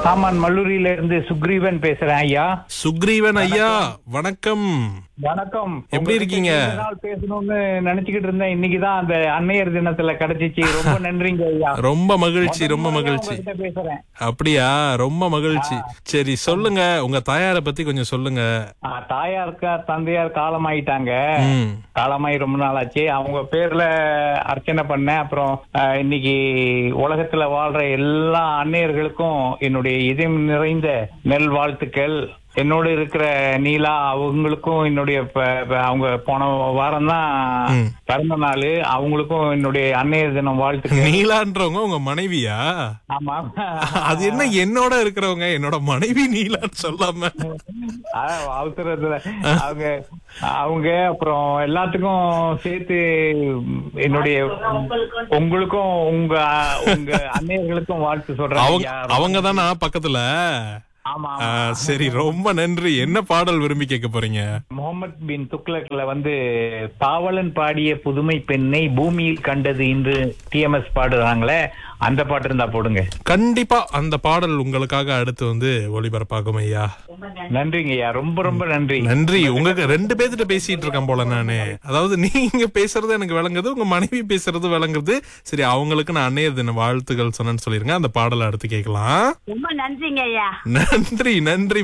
சாமான் மல்லூரியில இருந்து சுக்ரீவன் பேசுறேன் ஐயா சுக்ரீவன் ஐயா வணக்கம் வணக்கம் எப்படி இருக்கீங்க? உங்ககிட்ட இத்தனை நாள் பேசணும்னு நினைச்சுக்கிட்டு இருந்தேன் இன்னைக்குதான் அந்த அன்னையர் தினத்துல கிடைச்சிச்சு ரொம்ப நன்றிங்க ஐயா ரொம்ப மகிழ்ச்சி ரொம்ப முதல்ல மகிழ்ச்சி உங்ககிட்ட பேசுறேன் அப்படியா ரொம்ப மகிழ்ச்சி சரி சொல்லுங்க உங்க தாயார பத்தி கொஞ்சம் சொல்லுங்க ஆ, தாயாருக்கா தந்தையார் காலமாயிட்டாங்க ம் காலமாயி ரொம்ப நாள் ஆச்சு அவங்க பேர்ல அர்ச்சனை பண்ணேன் அப்புறம் ஆ, இன்னைக்கு உலகத்துல வாழ்ற எல்லா அன்னையர்களுக்கும் என்னுடைய இதயம் நிறைந்த நெல் வாழ்த்துக்கள் என்னோட இருக்கிற நீலா அவங்களுக்கும் என்னுடைய ப- ப- அவங்க போன வாரம் தான் ம். பிறந்த நாள் அவங்களுக்கும் என்னுடைய அன்னையர் தினம் வாழ்த்துக்கள் நீலான்றவங்க உங்க மனைவியா ஆமா அது என்ன என்னோட இருக்கிறவங்க என்னோட மனைவி நீலான்னு சொல்லாம அதான் அவசரத்துல அவங்க அவங்க அப்புறம் எல்லாத்துக்கும் சேர்த்து என்னுடைய உங்களுக்கும் உங்க உங்க அன்னையர்களுக்கும் வாழ்த்து சொல்றேன் அவங்க ஐயா. அவங்க தானா பக்கத்துல ஆமா ஆ, சரி ரொம்ப நன்றி என்ன பாடல் விரும்பி கேட்க போறீங்க முகமது பின் துக்ளக்ல வந்து பாவலன் பாடிய புதுமை பெண்ணை பூமியில் கண்டது இன்று டிஎம்எஸ் பாடுறாங்களே அந்த பாட்டு இருந்தா போடுங்க கண்டிப்பா அந்த பாடல் உங்களுக்காக அடுத்து வந்து ஒளிபரப்பாகும் ஐயா நன்றிங்க ஐயா ரொம்ப ரொம்ப நன்றி நன்றி உங்களுக்கு ரெண்டு பேர்கிட்ட பேசிட்டு இருக்கேன் போல நானு அதாவது நீங்க பேசுறது எனக்கு விளங்குது உங்க மனைவி பேசுறது விளங்குது சரி அவங்களுக்கு நான் அன்னையர் தின வாழ்த்துக்கள் சொன்னேன்னு சொல்லிருங்க அந்த பாடலை அடுத்து கேட்கலாம் ரொம்ப நன்றிங்க ஐயா நன்றி நன்றி